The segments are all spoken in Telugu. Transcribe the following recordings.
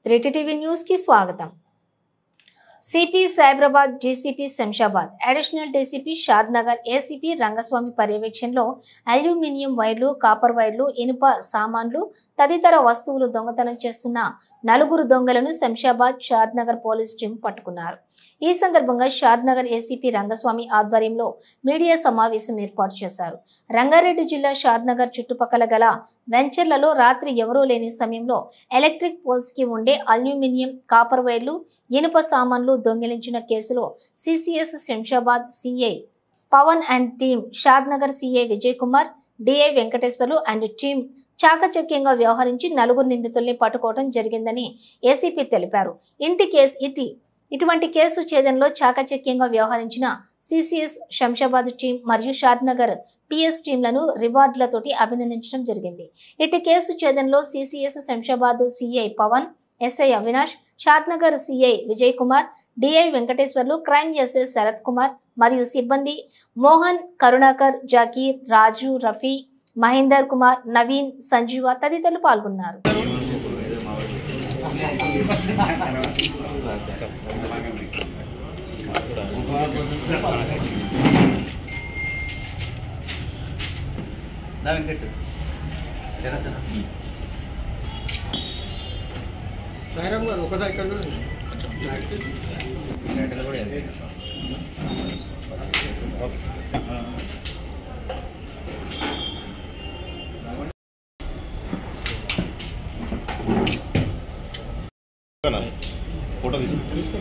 త్రీటీ టీవీ న్యూస్ కి స్వాగతం CP Cyberabad DCP Shamshabad additional DCP Shadnagar ACP Rangaswamy పర్యవేక్షణలో అల్యూమినియం వైర్లు కాపర్ వైర్లు ఇనుప సామాన్లు తదితర వస్తువులు దొంగతనం చేస్తున్న నలుగురు దొంగలను Shamshabad Shadnagar police team పట్టుకున్నారు ఈ సందర్భంగా షాద్ నగర్ ఏసీపీ రంగస్వామి ఆధ్వర్యంలో మీడియా సమావేశం ఏర్పాటు చేశారు రంగారెడ్డి జిల్లా షాద్ నగర్ చుట్టుపక్కల గల వెంచర్లలో రాత్రి ఎవరూ లేని సమయంలో ఎలక్ట్రిక్ పోల్స్ కి ఉండే అల్యూమినియం కాపర్ వైర్లు ఇనుప సామాన్లు దొంగిలించిన కేసులో CCS Shamshabad CI Pavan and team Shadnagar CI Vijay Kumar DI Venkateswarlu and team చాకచక్యంగా వ్యవహరించి నలుగురు నిందితుల్ని పట్టుకోవడం జరిగిందని ఏసీపీ తెలిపారు ఇంటి కేసు ఇటీ ఇటువంటి కేసు ఛేదనలో చాకచక్యంగా వ్యవహరించిన సిసిఎస్ శంషాబాద్ టీం మరియు షాద్ నగర్ పిఎస్ టీంలను రివార్డులతోటి అభినందించడం జరిగింది ఇటు కేసు ఛేదనలో CCS Shamshabad CI Pavan SI Avinash Shadnagar CI Vijay Kumar DI Venkateswarlu crime SI Sarath Kumar మరియు సిబ్బంది మోహన్ కరుణాకర్ జాకీర్ రాజు రఫీ మహేందర్ కుమార్ నవీన్ సంజీవ తదితరులు పాల్గొన్నారు దా వెంకట్ జరగదు సాయిరామ్ గారు ఒకసారి ఇక్కడ చూడండి. గంటలు కూడా వెళ్తాయి. ఫోటో తీసుకుంటా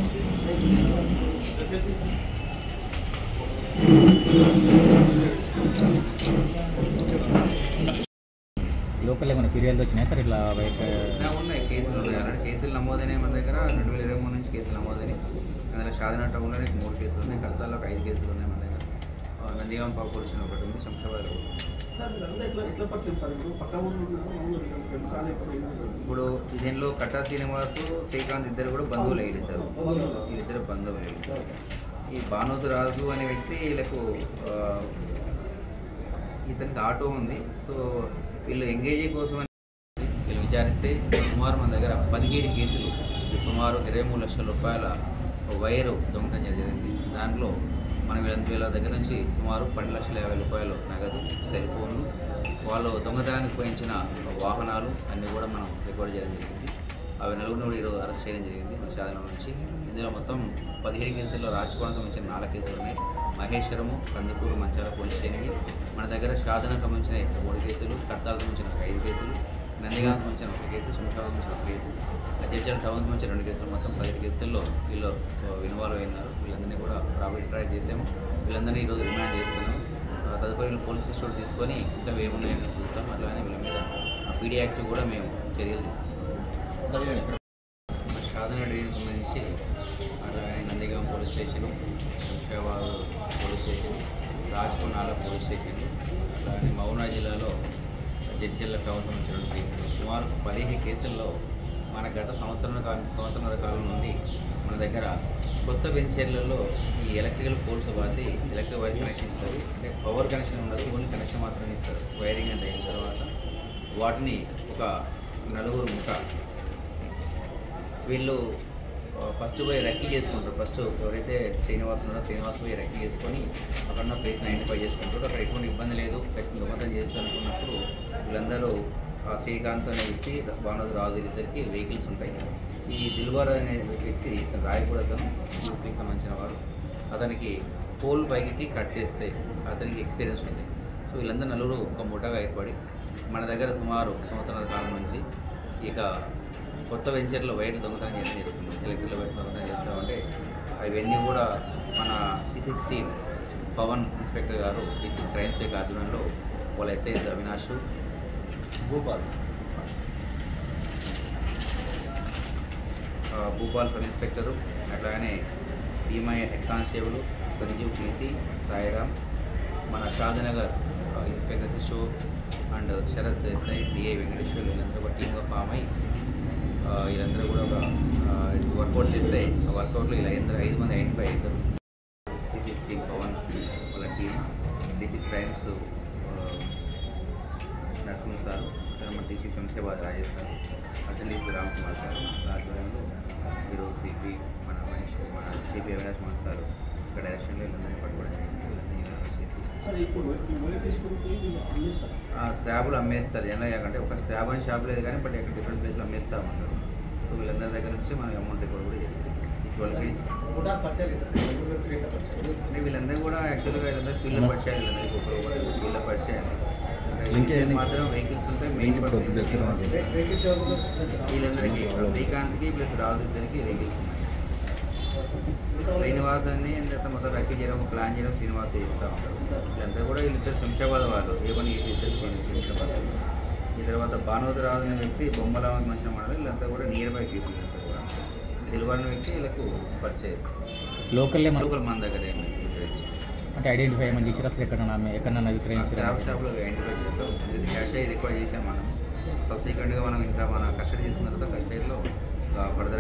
లోకల్ ఏమైనా ఫిర్యాదులు వచ్చినాయి సార్ ఇట్లా బయట నా ఉన్నాయి కేసులు ఉన్నాయి అలాంటి కేసులు నమోదైనాయి మన దగ్గర రెండు వేల ఇరవై మూడు నుంచి కేసులు నమోదైనాయి అందులో షాదినా టౌన్లో నీకు మూడు కేసులు ఉన్నాయి కడతాలో ఒక ఐదు కేసులు ఉన్నాయి మన దగ్గర ఆ, నందిగాం పావు పోలీసు ఒకటి ఉంది శంషాబాద్ ఒకటి ఉంది. సార్ ఇదంతా ఎట్లా ఎట్లా పరిచయం సార్ ఇప్పుడు పక్క ఊళ్ళు ఉన్నారు, మామూలుగా ఇక్కడ ఫ్రెండ్స్ అని ఎక్స్పీరియన్స్ ఇప్పుడు దీనిలో కట్టా శ్రీనివాసు శ్రీకాంత్ ఇద్దరు కూడా బంధువులు వీళ్ళిద్దరు వీళ్ళిద్దరు బంధువులు వీళ్ళు. ఈ భానోతు రాజు అనే వ్యక్తి వీళ్ళకు ఆ, ఇతనికి ఆటో ఉంది సో వీళ్ళు ఎంగేజీ కోసం అని వీళ్ళు విచారిస్తే సుమారు మన దగ్గర పదిహేడు కేసులు సుమారు ఇరవై మూడు లక్షల రూపాయల వైరు దొంగతనం జరిగింది దాంట్లో మనం వీళ్ళ వీళ్ళ దగ్గర నుంచి సుమారు పన్నెండు లక్షల యాభై రూపాయలు నగదు సెల్ ఫోన్లు వాళ్ళు దొంగతనానికి ఉపయోగించిన వాహనాలు అన్నీ కూడా మనం రికార్డ్ చేయడం జరిగింది అవి నలుగురిని కూడా ఈరోజు అరెస్ట్ చేయడం జరిగింది మన సాధన నుంచి ఇందులో మొత్తం పదిహేడు కేసుల్లో రాజకోణం సంబంధించిన నాలుగు కేసులు ఉన్నాయి మహేశ్వరము కందుకూరు మంచాల పోలీస్ స్టేషన్కి మన దగ్గర సాధనకు సంబంధించిన మూడు కేసులు కట్టాలకు సంబంధించిన ఒక ఐదు కేసులు నందిగాం సంబంధించిన ఒక కేసు సుమకాలకు సంబంధించిన ఒక కేసు అధ్యక్షుల టౌన్ సంబంధించిన రెండు కేసులు మొత్తం పదిహేడు కేసుల్లో వీళ్ళు ఇన్వాల్వ్ అయినారు వీళ్ళందరినీ కూడా రాబడి ట్రై చేసాము వీళ్ళందరినీ ఈరోజు రిమాండ్ చేస్తున్నాం ఆ, తదుపరి వీళ్ళు పోలీస్ స్టేషన్ తీసుకొని ఇంకా ఏమున్నాయని చూస్తాం అట్లానే వీళ్ళ మీద పీడీ యాక్ట్ కూడా మేము చర్యలు తీసుకుంటాం సాధన డివిజన్ సంబంధించి అట్లానే Nandigama police station Shamshabad police station రాజ్కొండాల పోలీస్ స్టేషన్ అట్లానే మౌనా జిల్లాలో జడ్జిల్ల టౌన్ సంబంధించినటువంటి సుమారు పదిహేను కేసుల్లో మన గత సంవత్సరం కాలం సంవత్సరాల కాలం నుండి మన దగ్గర కొత్త వెంచర్లలో ఈ ఎలక్ట్రికల్ పోల్స్ వాసి ఎలక్ట్రిక్ వైర్ కనెక్షన్ ఇస్తారు అంటే పవర్ కనెక్షన్ ఉండదు ఓన్లీ కనెక్షన్ మాత్రమే ఇస్తారు వైరింగ్ అంత అయిన తర్వాత వాటిని ఒక నలుగురు ముఠ వీళ్ళు ఆ, ఫస్ట్ పోయి రెక్కీ చేసుకుంటారు ఫస్ట్ ఎవరైతే శ్రీనివాస్ ఉన్నారో శ్రీనివాస్ పోయి రెక్కీ చేసుకొని అక్కడ ఉన్న ప్లేస్ ఐడెంటిఫై చేసుకుంటారు అక్కడ ఎటువంటి ఇబ్బంది లేదు ఖచ్చితంగా దొంగతనం చేయొచ్చు అనుకున్నప్పుడు వీళ్ళందరూ ఆ శ్రీకాంత్ అనే వ్యక్తి భానుడు రాజు ఇద్దరికి వెహికల్స్ ఉంటాయి ఈ దిల్వర్ అనే వ్యక్తి ఇతను రాయపూర్ అతను యూపీకి సంబంధించిన వాడు అతనికి పోల్ పైకి కట్ చేస్తే అతనికి ఎక్స్పీరియన్స్ ఉంది సో వీళ్ళందరూ నలుగురు ఒక ముఠాగా ఏర్పడి మన దగ్గర సుమారు సంవత్సరాల కాలం నుంచి ఇక కొత్త వెంచర్లో వైర్ దొంగతనం చేయడం జరుగుతుంది ఎలక్ట్రికల్ వైర్ దొంగతనం చేస్తామంటే అవన్నీ కూడా మన సిసిక్స్ టీమ్ పవన్ ఇన్స్పెక్టర్ గారు డిస్ట్రిక్ట్ క్రైమ్ శాఖ ఆధ్వర్యంలో వాళ్ళ ఎస్ఐస్ అవినాష్ భూపాల్ ఆ, భూపాల్ సబ్ ఇన్స్పెక్టరు అట్లానే Bheemaiah head constable Sanjeev PC Sairam మన షాదనగర్ ఆ, inspector Kishore and Sarath SI DI Venkateswar వీళ్ళందరూ ఒక టీమ్గా ఫామ్ అయ్యి ఆ, వీళ్ళందరూ కూడా ఒక వర్కౌట్ చేస్తే ఆ వర్కౌట్లో ఇలా ఐదు ఐదు మంది ఐడెంటిఫై అవుతారు సి సిక్స్ టీమ్ పవన్ వాళ్ళ team DC crimes Narasimha sir మన డిసి శంషాబాద్ రాజేష్ సార్ అసలీపి రామ్ కుమార్ సార్ ఆధ్వర్యంలో ఈరోజు సిపి మన మనిషి మన సిపి అవినాష్ మహన్ సార్ ఇక్కడ డైరెక్షన్లో వీళ్ళందరినీ పట్టుకోవడం జరిగింది వీళ్ళందరినీ అరెస్ట్ చేసి సార్ ఇప్పుడు ఈ వైర్ తీసుకుని పోయి వీళ్ళు అమ్మేస్తారు ఆ స్క్రాబులు అమ్మేస్తారు ఎలా అంటే ఒక స్క్రాబ్ అని షాప్ లేదు కానీ బట్ ఇక్కడ డిఫరెంట్ ప్లేస్లో అమ్మేస్తా ఉన్నారు సో వీళ్ళందరి దగ్గర నుంచి మనకి అమౌంట్ రికార్డ్ కూడా జరిగింది ఈక్వల్ కేసు అంటే వీళ్ళందరూ కూడా యాక్చువల్గా వీళ్ళందరూ ఫీల్డ్ పరిచయాలు వీళ్ళందరికీ ఒకరు ఒకరు ఫీల్డ్ పరిచయాలు అంటే వీళ్ళకి మాత్రం వెహికల్స్ ఉంటాయి మెయిన్ పర్సన్ శ్రీనివాస్ వీళ్ళందరికీ శ్రీకాంత్కి ప్లస్ రాజు ఇద్దరికి వెహికల్స్ ఉన్నాయి శ్రీనివాస్ అని ఎంత మొత్తం రక్కీ చేయడం ప్లాన్ చేయడం శ్రీనివాస్ చేస్తూ ఉంటారు వీళ్ళంతా కూడా వీళ్ళిద్దరు శంషాబాద్ వాళ్ళు ఏ పని ఏ ఇద్దరు శంషాబాద్ వాళ్ళు. ఈ తర్వాత భానోద్ రాజు అనే వ్యక్తి బొమ్మల మనిషి మాట వీళ్ళంతా కూడా నియర్ బై పీపుల్ వీళ్ళంతా కూడా తెలివని వ్యక్తి వీళ్ళకు పరిచయం లోకల్లో మన లోకల్ మన దగ్గర ఏమి విక్రయించి అంటే ఐడెంటిఫై ఏమైనా చేసారు అసలు ఎక్కడన్నా ఎక్కడన్నా విక్రయించారు క్రాఫ్ట్ షాప్లో ఐడెంటిఫై చేస్తాం ఇది క్యాష్ రికార్డ్ చేసాం మనం సబ్సిక్వెంట్గా మనం ఇంకా మన కస్టడీ తీసుకున్న తర్వాత కస్టడీలో ఫర్దర్